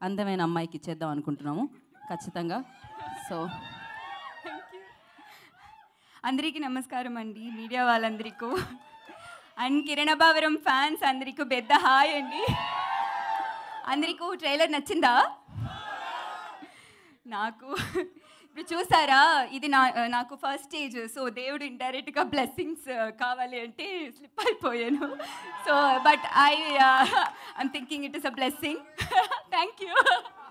అందమైన అమ్మాయికి ఇచ్చేద్దాం అనుకుంటున్నాము ఖచ్చితంగా సో అందరికీ నమస్కారం అండి మీడియా వాళ్ళందరికీ అండ్ కిరణబావరం ఫ్యాన్స్ అందరికీ పెద్ద హాయ్ అండి అందరికీ ట్రైలర్ నచ్చిందా నాకు ఇప్పుడు చూసారా ఇది నా నాకు ఫస్ట్ స్టేజ్ సో దేవుడు ఇండైరెక్ట్గా బ్లెస్సింగ్స్ కావాలి అంటే స్లిప్ అయిపోయాను so but I I'm thinking it is a blessing thank you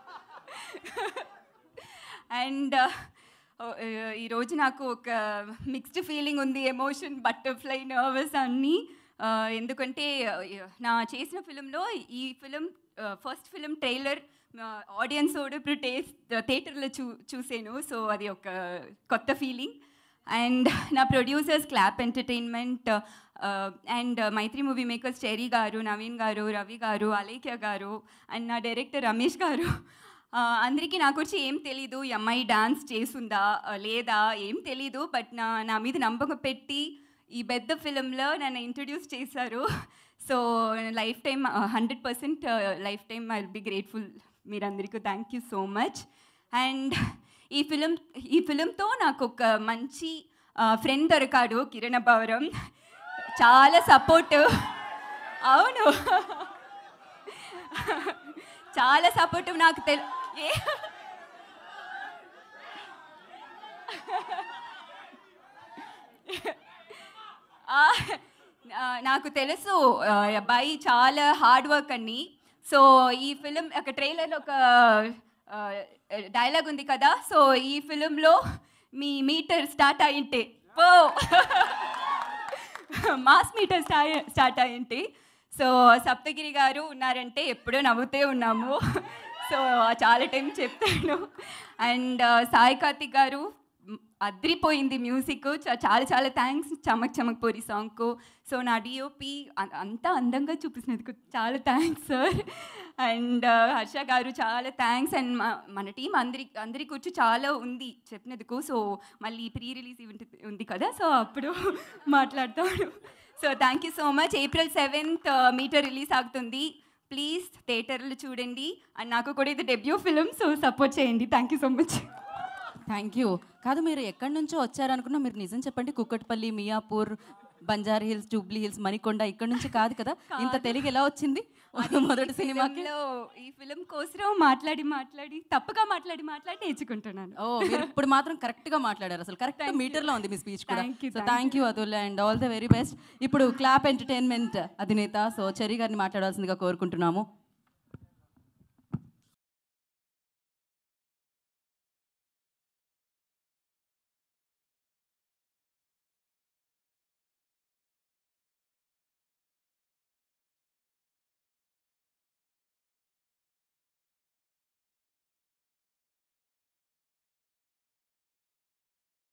and ఈరోజు నాకు ఒక మిక్స్డ్ ఫీలింగ్ ఉంది ఎమోషన్ బటర్ఫ్లై నర్వస్ అన్నీ Uh, ఎందుకంటే uh, నా చేసిన ఫిలింలో ఈ film first film trailer audience కూడా ఇప్పుడు టేస్ట్ థియేటర్లో చూ చూసాను సో అది ఒక కొత్త ఫీలింగ్ అండ్ నా producers clap entertainment and Mythri movie makers Cherry గారు నవీన్ గారు రవి గారు అలేఖ్య గారు అండ్ నా డైరెక్టర్ రమేష్ గారు ఆ, అందరికీ నా గురించి ఏం తెలీదు ఈ అమ్మాయి డాన్స్ చేస్తుందా ఆ, లేదా ఏం తెలీదు బట్ నా నా మీద నమ్మకం పెట్టి ఈ పెద్ద ఫిలింలో నన్ను ఇంట్రడ్యూస్ చేశారు so life time hundred percent life time I will be grateful మీరందరికీ thank you so much and ఈ ఫిలిం ఈ ఫిలింతో నాకు ఒక మంచి ఫ్రెండ్ దొరికాడు కిరణ్ బవరం చాలా సపోర్ట్ అవును చాలా సపోర్టివ్ నాకు తెలు ఏ ఆ, ఆ, నాకు తెలుసు ఆ, ఈ అబ్బాయి చాలా హార్డ్ వర్క్ అని సో ఈ ఫిలిం ఒక ట్రైలర్లో ఒక డైలాగ్ ఉంది కదా సో ఈ ఫిలింలో మీ మీటర్ స్టార్ట్ అయింటే పో మాస్ మీటర్ స్టా స్టార్ట్ అయ్యింటి సో సప్తగిరి గారు ఉన్నారంటే ఎప్పుడూ నవ్వుతూ ఉన్నాము సో చాలా టైం చెప్తాను అండ్ సాయి కార్తిక్ గారు మ్, అద్రిపోయింది మ్యూజిక్ చా- చాలా చాలా థ్యాంక్స్ చమక్ చమక్ పోరి సాంగ్కు సో నా డిఓపి అంతా అందంగా చూపించినందుకు చాలా థ్యాంక్స్ సార్ అండ్ హర్ష గారు చాలా థ్యాంక్స్ అండ్ మన టీం అందరి అందరి కూర్చు చాలా ఉంది చెప్పినందుకు సో మళ్ళీ ప్రీ రిలీజ్ ఈవెంట్ ఉంది కదా సో అప్పుడు మాట్లాడతాను so thank you so much April seventh meter release అవుతుంది ప్లీజ్ థియేటర్లు చూడండి అండ్ నాకు కూడా ఇది డెబ్యూ ఫిలిం సో సపోర్ట్ చేయండి thank you so much thank you కాదు మీరు ఎక్కడి నుంచో వచ్చారనుకున్నా మీరు నిజం చెప్పండి కుక్కట్పల్లి మియాపూర్ బంజార్ హిల్స్ జూబ్లీ హిల్స్ మణికొండ ఇక్కడ నుంచి కాదు కదా ఇంత తెలుగు ఎలా వచ్చింది మొదటి సినిమాకి ఫిలింలో ఈ ఫిలిం కోసం మాట్లాడి మాట్లాడి తప్పుగా మాట్లాడి మాట్లాడి నేర్చుకుంటున్నాను ఓ మీరు ఇప్పుడు మాత్రం కరెక్ట్ గా మాట్లాడారు అసలు కరెక్ట్ మీటర్ లో ఉంది మీ స్పీచ్ కూడా Thank you, so thank you Atul and all the very best ఇప్పుడు క్లాప్ ఎంటర్టైన్మెంట్ అధినేత సో చెరి గారిని మాట్లాడాల్సిందిగా కోరుకుంటున్నాము